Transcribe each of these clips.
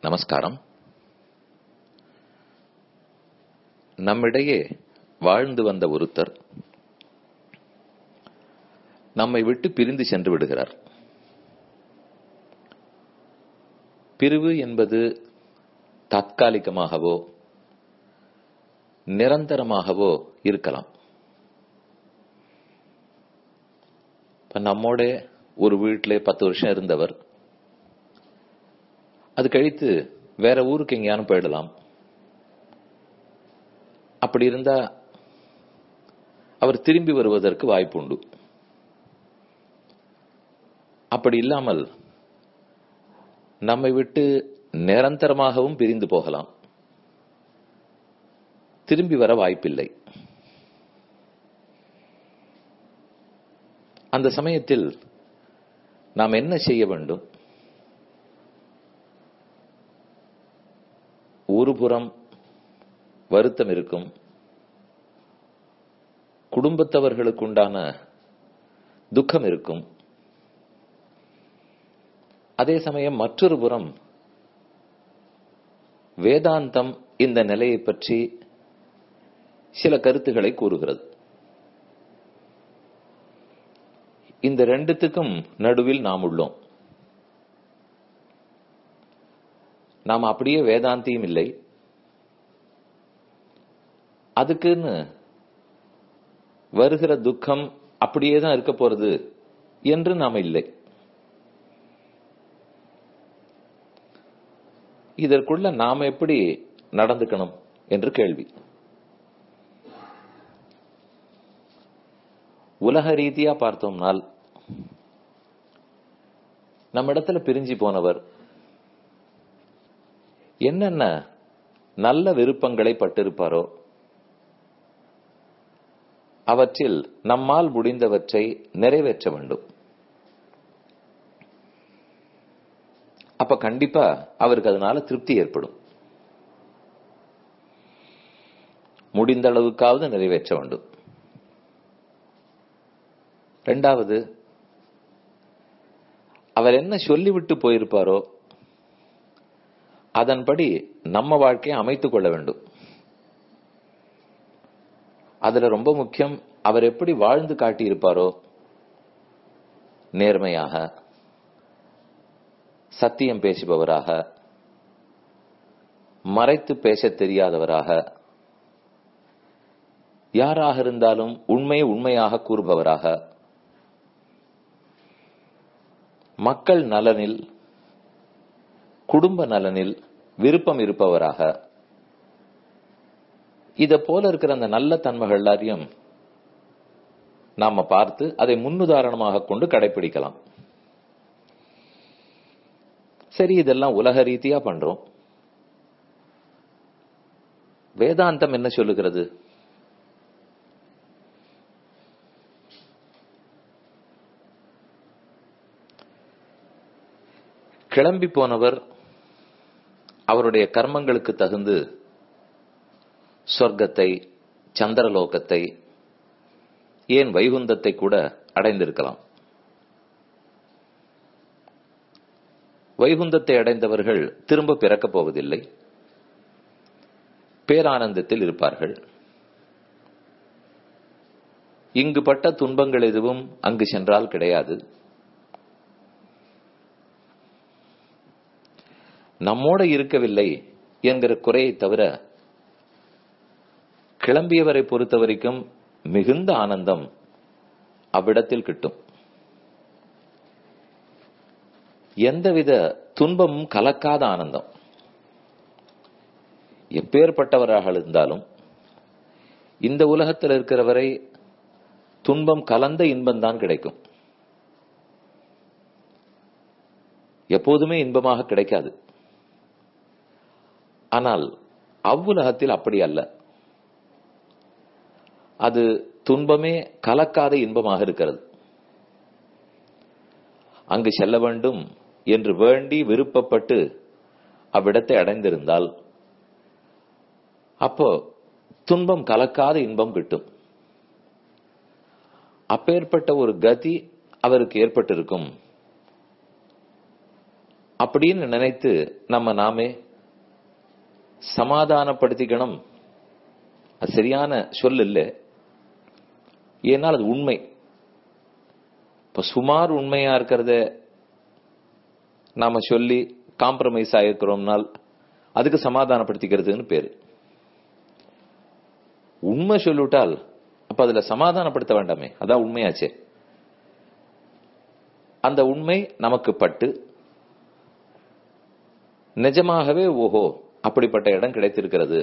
நமஸ்காரம் நம்மிடையே வாழ்ந்து வந்த ஒருத்தர் நம்மை விட்டு பிரிந்து சென்று விடுகிறார் பிரிவு என்பது தற்காலிகமாகவோ நிரந்தரமாகவோ இருக்கலாம் இப்ப நம்மோட ஒரு வீட்டிலே பத்து வருஷம் இருந்தவர் அது கழித்து வேற ஊருக்கு எங்கேயானு போயிடலாம் அப்படி இருந்தா அவர் திரும்பி வருவதற்கு வாய்ப்பு உண்டு அப்படி இல்லாமல் நம்மை விட்டு நிரந்தரமாகவும் பிரிந்து போகலாம் திரும்பி வர வாய்ப்பில்லை அந்த சமயத்தில் நாம் என்ன செய்ய வேண்டும் ஒரு புறம் வருத்தம் இருக்கும் குடும்பத்தவர்களுக்குண்டான துக்கம் இருக்கும் அதே சமயம் மற்றொரு புறம் வேதாந்தம் இந்த நிலையை பற்றி சில கருத்துக்களை கூறுகிறது இந்த ரெண்டுத்துக்கும் நடுவில் நாம் உள்ளோம் நாம் அப்படியே வேதாந்தியும் இல்லை அதுக்குன்னு வருகிற துக்கம் அப்படியே தான் இருக்க போறது என்று நாம இல்லை இதற்குள்ள நாம எப்படி நடந்துக்கணும் என்று கேள்வி உலக ரீதியா பார்த்தோம்னால் நம்ம இடத்துல பிரிஞ்சு போனவர் என்னென்ன நல்ல விருப்பங்களை பட்டிருப்பாரோ அவற்றில் நம்மால் முடிந்தவற்றை நிறைவேற்ற வேண்டும் அப்ப கண்டிப்பா அவருக்கு அதனால திருப்தி ஏற்படும் முடிந்த அளவுக்காவது நிறைவேற்ற வேண்டும் ரெண்டாவது அவர் என்ன சொல்லிவிட்டு போயிருப்பாரோ அதன்படி நம்ம வாழ்க்கையை அமைத்துக் கொள்ள வேண்டும் அதுல ரொம்ப முக்கியம் அவர் எப்படி வாழ்ந்து காட்டியிருப்பாரோ நேர்மையாக சத்தியம் பேசுபவராக மறைத்து பேச தெரியாதவராக யாராக இருந்தாலும் உண்மையை உண்மையாக கூறுபவராக மக்கள் நலனில் குடும்ப நலனில் விருப்பம் இருப்பவராக இத போல இருக்கிற அந்த நல்ல தன்மைகள் எல்லாரையும் நாம பார்த்து அதை முன்னுதாரணமாக கொண்டு கடைபிடிக்கலாம் சரி இதெல்லாம் உலக ரீதியா பண்றோம் வேதாந்தம் என்ன சொல்லுகிறது கிளம்பி போனவர் அவருடைய கர்மங்களுக்கு தகுந்து சொர்க்கத்தை சந்திரலோகத்தை ஏன் வைகுந்தத்தை கூட அடைந்திருக்கலாம் வைகுந்தத்தை அடைந்தவர்கள் திரும்ப பிறக்கப் போவதில்லை பேரானந்தத்தில் இருப்பார்கள் இங்கு பட்ட துன்பங்கள் எதுவும் அங்கு சென்றால் கிடையாது நம்மோட இருக்கவில்லை என்கிற குறையை தவிர கிளம்பியவரை பொறுத்த வரைக்கும் மிகுந்த ஆனந்தம் அவ்விடத்தில் கிட்டும் எந்தவித துன்பமும் கலக்காத ஆனந்தம் எப்பேற்பட்டவராக இருந்தாலும் இந்த உலகத்தில் இருக்கிறவரை துன்பம் கலந்த இன்பம் தான் கிடைக்கும் எப்போதுமே இன்பமாக கிடைக்காது ஆனால் அவ்வுலகத்தில் அப்படி அல்ல அது துன்பமே கலக்காத இன்பமாக இருக்கிறது அங்கு செல்ல வேண்டும் என்று வேண்டி விருப்பப்பட்டு அவ்விடத்தை அடைந்திருந்தால் அப்போ துன்பம் கலக்காத இன்பம் கிட்டும் அப்பேற்பட்ட ஒரு கதி அவருக்கு ஏற்பட்டிருக்கும் அப்படின்னு நினைத்து நம்ம நாமே சமாதானப்படுத்திக்கணும் அது சரியான சொல் இல்லை ஏன்னால் அது உண்மை இப்ப சுமார் உண்மையா இருக்கிறத நாம சொல்லி காம்ப்ரமைஸ் ஆயிருக்கிறோம்னால் அதுக்கு சமாதானப்படுத்திக்கிறதுன்னு பேரு உண்மை சொல்லிவிட்டால் அப்ப அதுல சமாதானப்படுத்த வேண்டாமே அதான் உண்மையாச்சே அந்த உண்மை நமக்கு பட்டு நிஜமாகவே ஓஹோ அப்படிப்பட்ட இடம் கிடைத்திருக்கிறது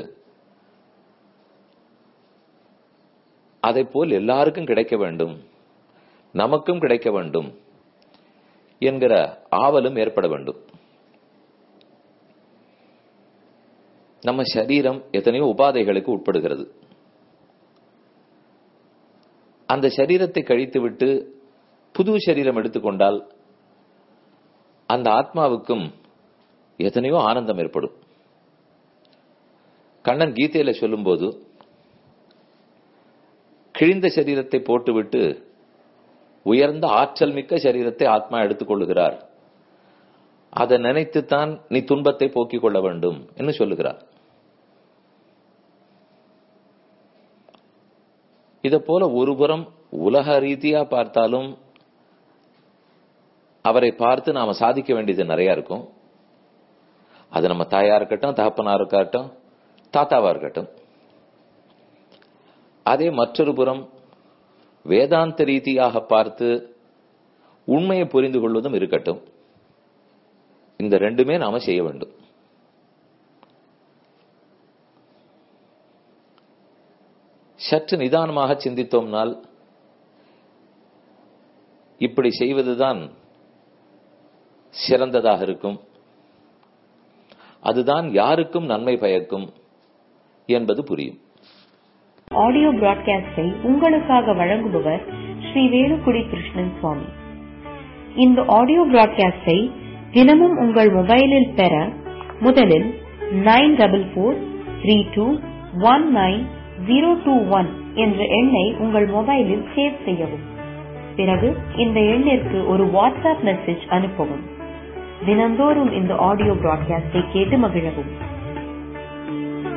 அதை போல் எல்லாருக்கும் கிடைக்க வேண்டும் நமக்கும் கிடைக்க வேண்டும் என்கிற ஆவலும் ஏற்பட வேண்டும் நம்ம சரீரம் எத்தனையோ உபாதைகளுக்கு உட்படுகிறது அந்த சரீரத்தை கழித்துவிட்டு புது சரீரம் எடுத்துக்கொண்டால் அந்த ஆத்மாவுக்கும் எத்தனையோ ஆனந்தம் ஏற்படும் கண்ணன் கீதையில சொல்லும்போது கிழிந்த சரீரத்தை போட்டுவிட்டு உயர்ந்த ஆற்றல் மிக்க சரீரத்தை ஆத்மா எடுத்துக்கொள்ளுகிறார் அதை நினைத்துத்தான் நீ துன்பத்தை போக்கிக் கொள்ள வேண்டும் என்று சொல்லுகிறார் இதை போல ஒருபுறம் உலக ரீதியா பார்த்தாலும் அவரை பார்த்து நாம சாதிக்க வேண்டியது நிறைய இருக்கும் அது நம்ம தாயா இருக்கட்டும் தகப்பனா இருக்கட்டும் தாத்தாவா இருக்கட்டும் அதே மற்றொரு புறம் வேதாந்த ரீதியாக பார்த்து உண்மையை புரிந்து கொள்வதும் இருக்கட்டும் இந்த ரெண்டுமே நாம செய்ய வேண்டும் சற்று நிதானமாக சிந்தித்தோம்னால் இப்படி செய்வதுதான் சிறந்ததாக இருக்கும் அதுதான் யாருக்கும் நன்மை பயக்கும் என்பது புரியும் ஆடியோ பிராட்காஸ்டை உங்களுக்காக வழங்குபவர் ஸ்ரீ வேலுக்குடி கிருஷ்ணன் சுவாமி இந்த ஆடியோ பிராட்காஸ்டை தினமும் உங்கள் மொபைலில் பெற முதலில் nine double four three two one nine zero two one என்ற எண்ணை உங்கள் மொபைலில் சேவ் செய்யவும் பிறகு இந்த எண்ணிற்கு ஒரு வாட்ஸ்அப் மெசேஜ் அனுப்பவும் தினந்தோறும் இந்த ஆடியோ பிராட்காஸ்டை கேட்டு மகிழவும்